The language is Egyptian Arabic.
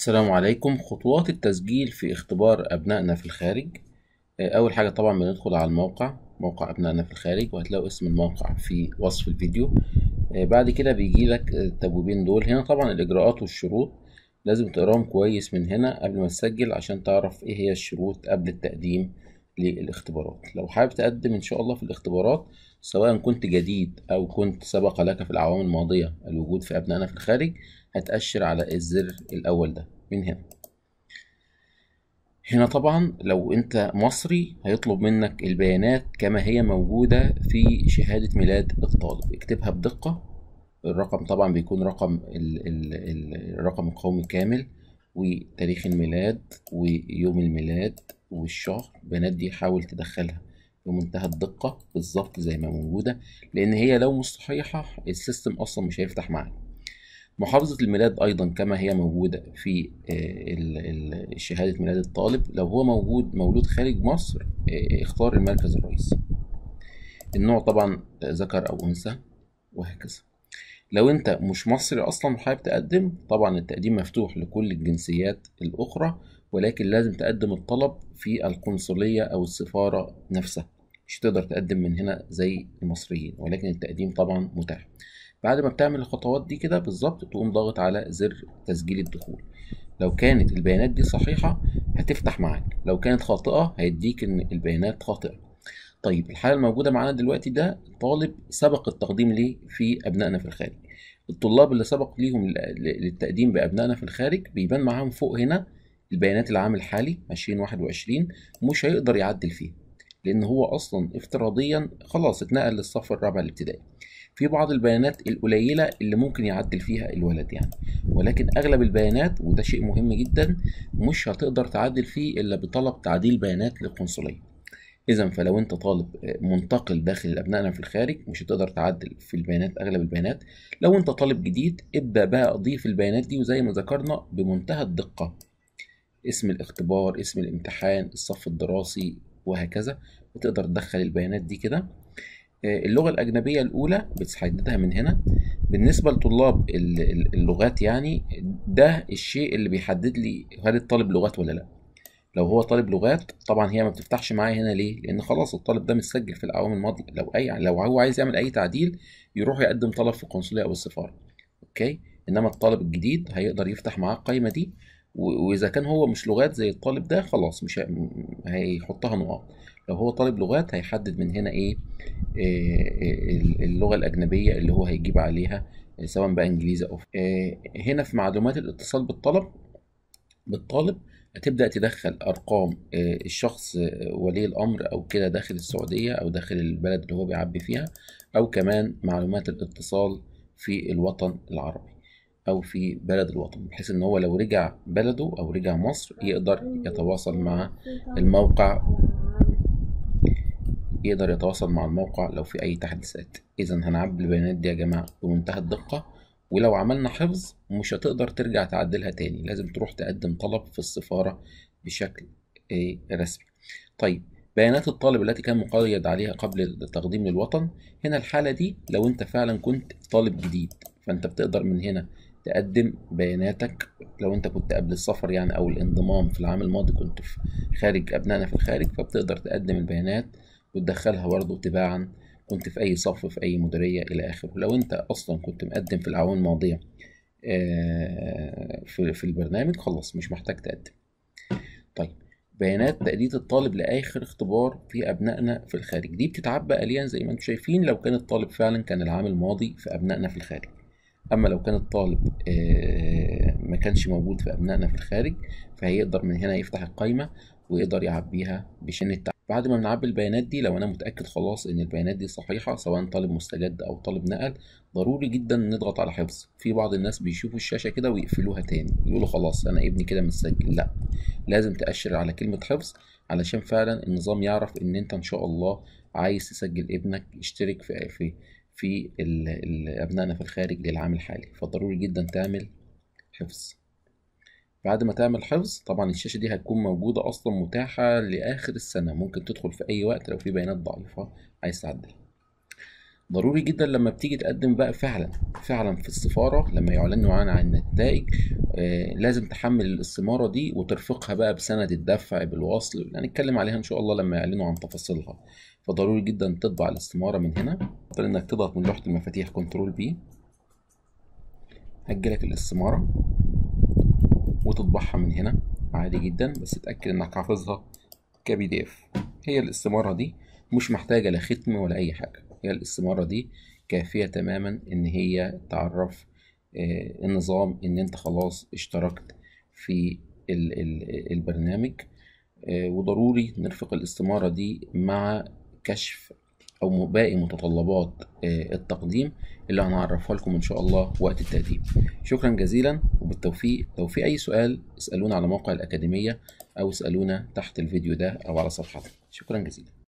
السلام عليكم خطوات التسجيل في اختبار أبنائنا في الخارج آه، أول حاجة طبعا بندخل على الموقع موقع أبنائنا في الخارج وهتلاقوا اسم الموقع في وصف الفيديو آه، بعد كده بيجي لك التبويبين دول هنا طبعا الإجراءات والشروط لازم تقراهم كويس من هنا قبل ما تسجل عشان تعرف إيه هي الشروط قبل التقديم للاختبارات لو حابب تقدم إن شاء الله في الاختبارات سواء كنت جديد أو كنت سبق لك في الأعوام الماضية الوجود في أبنائنا في الخارج هتأشر على الزر الأول ده من هنا هنا طبعا لو انت مصري هيطلب منك البيانات كما هي موجودة في شهادة ميلاد الطالب اكتبها بدقة الرقم طبعا بيكون رقم ال ال ال الرقم القومي كامل وتاريخ الميلاد ويوم الميلاد والشهر البيانات دي حاول تدخلها بمنتهى الدقة بالظبط زي ما موجودة لأن هي لو مش صحيحة السيستم أصلا مش هيفتح معاك محافظة الميلاد أيضا كما هي موجودة في شهادة ميلاد الطالب لو هو موجود مولود خارج مصر اختار المركز الرئيسي النوع طبعا ذكر أو أنثى وهكذا لو أنت مش مصري أصلا وحابب تقدم طبعا التقديم مفتوح لكل الجنسيات الأخرى ولكن لازم تقدم الطلب في القنصلية أو السفارة نفسها مش تقدر تقدم من هنا زي المصريين ولكن التقديم طبعا متاح بعد ما بتعمل الخطوات دي كده بالظبط تقوم ضاغط على زر تسجيل الدخول لو كانت البيانات دي صحيحة هتفتح معاك لو كانت خاطئة هيديك ان البيانات خاطئة طيب الحالة الموجودة معانا دلوقتي ده طالب سبق التقديم ليه في أبنائنا في الخارج الطلاب اللي سبق ليهم للتقديم بأبنائنا في الخارج بيبان معاهم فوق هنا البيانات العام الحالي 2021 مش هيقدر يعدل فيها لأن هو أصلا افتراضيا خلاص اتنقل للصف الرابع الابتدائي في بعض البيانات القليلة اللي ممكن يعدل فيها الولد يعني ولكن أغلب البيانات وده شيء مهم جدا مش هتقدر تعدل فيه إلا بطلب تعديل بيانات للقنصلية إذا فلو أنت طالب منتقل داخل أبنائنا في الخارج مش هتقدر تعدل في البيانات أغلب البيانات لو أنت طالب جديد ابدأ بقى أضيف البيانات دي وزي ما ذكرنا بمنتهى الدقة اسم الاختبار اسم الامتحان الصف الدراسي وهكذا وتقدر تدخل البيانات دي كده اللغة الأجنبية الأولى بتحددها من هنا بالنسبة لطلاب اللغات يعني ده الشيء اللي بيحدد لي هل الطالب لغات ولا لا لو هو طالب لغات طبعا هي ما بتفتحش معايا هنا ليه لان خلاص الطالب ده متسجل في الاعوام الماضيه لو اي لو هو عايز يعمل اي تعديل يروح يقدم طلب في القنصليه او السفاره اوكي انما الطالب الجديد هيقدر يفتح معاه القايمه دي واذا كان هو مش لغات زي الطالب ده خلاص مش هيحطها نقاط لو هو طالب لغات هيحدد من هنا ايه, إيه اللغة الأجنبية اللي هو هيجيب عليها سواء بقى إنجليزي أو إيه هنا في معلومات الاتصال بالطلب بالطالب هتبدأ تدخل أرقام إيه الشخص ولي الأمر أو كده داخل السعودية أو داخل البلد اللي هو بيعبي فيها أو كمان معلومات الاتصال في الوطن العربي أو في بلد الوطن بحيث إن هو لو رجع بلده أو رجع مصر يقدر يتواصل مع الموقع يقدر يتواصل مع الموقع لو في أي تحديثات إذا هنعبي البيانات دي يا جماعة بمنتهى الدقة ولو عملنا حفظ مش هتقدر ترجع تعدلها تاني لازم تروح تقدم طلب في السفارة بشكل رسمي طيب بيانات الطالب التي كان مقيد عليها قبل التقديم للوطن هنا الحالة دي لو انت فعلا كنت طالب جديد فانت بتقدر من هنا تقدم بياناتك لو انت كنت قبل السفر يعني او الانضمام في العام الماضي كنت في خارج ابنائنا في الخارج فبتقدر تقدم البيانات وتدخلها برضه تباعا كنت في أي صف في أي مديرية إلى آخره لو أنت أصلا كنت مقدم في الأعوام الماضية في البرنامج خلاص مش محتاج تقدم طيب بيانات تأدية الطالب لآخر اختبار في أبنائنا في الخارج دي بتتعبى آليا زي ما انتم شايفين لو كان الطالب فعلا كان العام الماضي في أبنائنا في الخارج أما لو كان الطالب ما كانش موجود في أبنائنا في الخارج فهيقدر من هنا يفتح القايمة ويقدر يعبيها بشن التعبير بعد ما بنعبي البيانات دي لو انا متاكد خلاص ان البيانات دي صحيحه سواء طالب مستجد او طالب نقل ضروري جدا نضغط على حفظ في بعض الناس بيشوفوا الشاشه كده ويقفلوها تاني يقولوا خلاص انا ابني كده متسجل لا لازم تاشر على كلمه حفظ علشان فعلا النظام يعرف ان انت ان شاء الله عايز تسجل ابنك يشترك في في في ابنائنا في الخارج للعام الحالي فضروري جدا تعمل حفظ بعد ما تعمل حفظ طبعا الشاشة دي هتكون موجودة أصلا متاحة لآخر السنة ممكن تدخل في أي وقت لو في بيانات ضعيفة عايز تعدلها ضروري جدا لما بتيجي تقدم بقى فعلا فعلا في السفارة لما يعلنوا عنها عن النتائج آه لازم تحمل الاستمارة دي وترفقها بقى بسند الدفع بالوصل هنتكلم عليها ان شاء الله لما يعلنوا عن تفاصيلها فضروري جدا تطبع الاستمارة من هنا يفضل انك تضغط من لوحة المفاتيح كنترول بي هتجيلك الاستمارة وتطبعها من هنا عادي جدا بس اتأكد انك حافظها كبي دي اف هي الاستمارة دي مش محتاجة لا ختم ولا أي حاجة هي الاستمارة دي كافية تماما إن هي تعرف آه النظام إن أنت خلاص اشتركت في ال ال البرنامج آه وضروري نرفق الاستمارة دي مع كشف أو باقي متطلبات آه التقديم اللي هنعرفها لكم إن شاء الله وقت التقديم شكرا جزيلا وبالتوفيق لو في أي سؤال اسألونا على موقع الأكاديمية أو اسألونا تحت الفيديو ده أو على صفحتنا شكرا جزيلا